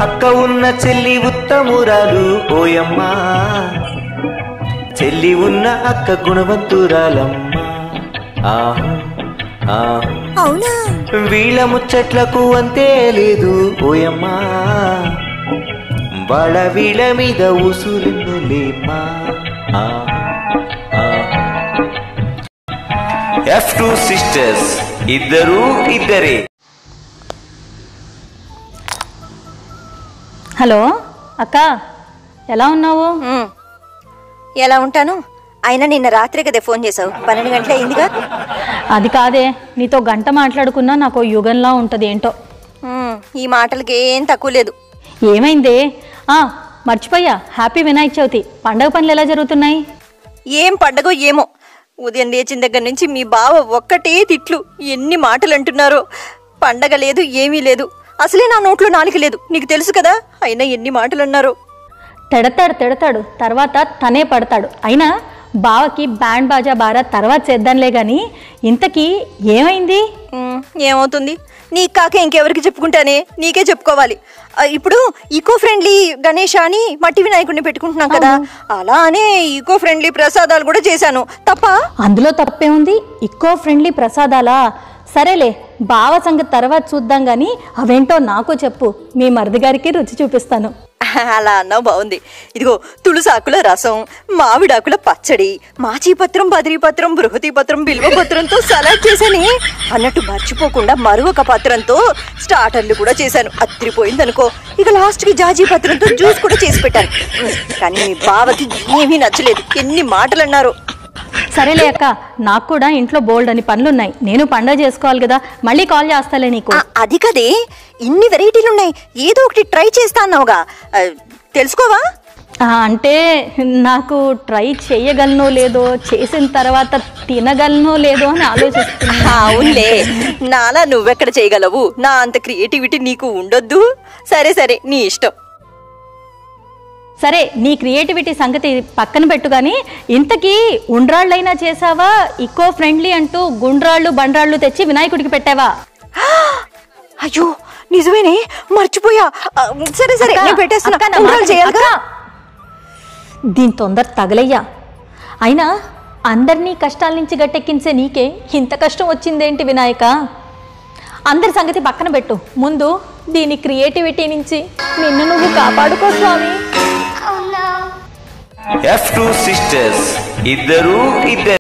అక్క ఉన్న చెల్లి ఉత్తమురాలు ఓయమ్మా చెల్లి ఉన్న అక్క గుణవంతురాలమ్మ ఆహు ఆహు అవునా వీళ్ళ ముచ్చట్లకు అంతే లేదు ఓయమ్మా వాళ్ళ వీళ్ళ మీద ఉసులు లేమ్మా ఎఫ్ టూ సిస్టర్స్ ఇద్దరు ఇద్దరే హలో అక్క ఎలా ఉన్నావు ఉమ్. ఎలా ఉంటాను అయినా నిన్న రాత్రే కదే ఫోన్ చేసావు పన్నెండు గంటల అయిందిగా అది కాదే నీతో గంట మాట్లాడుకున్నా నాకు ఓ యుగంలా ఉంటుంది ఏంటో ఉమ్, ఈ మాటలకి ఏం తక్కువ లేదు ఏమైందే ఆ మర్చిపోయా హ్యాపీ వినాయక చవితి పండగ పనులు ఎలా జరుగుతున్నాయి ఏం పండగో ఏమో ఉదయం లేచిన దగ్గర నుంచి మీ బావ ఒక్కటే తిట్లు ఎన్ని మాటలు అంటున్నారో పండగ లేదు ఏమీ లేదు అసలే నా నోట్లో నాలుగు లేదు నీకు తెలుసు కదా అయినా ఎన్ని మాటలు అన్నారో తిడతాడు తిడతాడు తర్వాత తనే పడతాడు అయినా బావకి బ్యాండ్ బాజా బారా తర్వాత చేద్దాంలే గాని ఇంతకీ ఏమైంది ఉమ్, ఏమవుతుంది నీకు కాక ఇంకెవరికి చెప్పుకుంటానే నీకే చెప్పుకోవాలి ఆ, ఇప్పుడు ఈకో ఫ్రెండ్లీ గణేష్ అని మట్టి వినాయకుడిని పెట్టుకుంటున్నాం కదా అలా అనే ఈకో ఫ్రెండ్లీ ప్రసాదాలు కూడా చేశాను తప్ప అందులో తప్పే ఉంది ఇక్కో ఫ్రెండ్లీ ప్రసాదాలా సరేలే బావ సంగతి తర్వాత చూద్దాం గాని అవేంటో నాకు చెప్పు మీ మరిది గారికి రుచి చూపిస్తాను అలా అన్నావు బాగుంది ఇదిగో తులసాకుల రసం మామిడాకుల పచ్చడి మాచీపత్రం బదిరీపత్రం బృహతిపత్రం బిల్వపత్రంతో సలాడ్ చేశాని అన్నట్టు మర్చిపోకుండా మరొక పత్రంతో స్టార్టర్లు కూడా చేశాను అత్తిరిపోయింది అనుకో ఇక లాస్ట్ కి జాజీ పత్రంతో జ్యూస్ కూడా చేసి పెట్టాను ఉమ్, కానీ మీ బావకి ఏమీ నచ్చలేదు ఎన్ని మాటలు అన్నారు సరేలే అక్క నాకు కూడా ఇంట్లో బోల్డ్ అని పనులున్నాయి నేను పండగ చేసుకోవాలి కదా మళ్ళీ కాల్ చేస్తాలే నీకు ఆ, అది కదే ఇన్ని వెరైటీలు ఉన్నాయి ఏదో ఒకటి ట్రై చేస్తా అన్నావుగా ఆ, తెలుసుకోవా ఆ, అంటే నాకు ట్రై చేయగలనో లేదో చేసిన తర్వాత తినగలనో లేదో అని ఆలోచిస్తున్నా అవునులే నాలా నువ్వెక్కడ చేయగలవు నా అంత క్రియేటివిటీ నీకు ఉండొద్దు సరే సరే నీ ఇష్టం సరే నీ క్రియేటివిటీ సంగతి పక్కన పెట్టు కానీ ఇంతకీ ఉండ్రాళ్ళైనా చేసావా ఇకో ఫ్రెండ్లీ అంటూ గుండ్రాళ్ళు బండ్రాళ్ళు తెచ్చి వినాయకుడికి పెట్టావా అయ్యో నిజమేనే మర్చిపోయా ఆ, సరే సరే అక్క, నేను పెట్టేస్తున్నా అక్క, నా ఉండ్రాలు మాట చేయాలిగా అక్క. దీని తొందర తగలయ్యా అయినా అందరినీ కష్టాల నుంచి గట్టెక్కించే నీకే ఇంత కష్టం వచ్చిందేంటి వినాయక అందరి సంగతి పక్కన పెట్టు ముందు దీని క్రియేటివిటీ నుంచి నిన్ను నువ్వు కాపాడుకో స్వామి ఎఫ్ టూ సిస్టర్స్ ఇద్దరు ఇద్దరే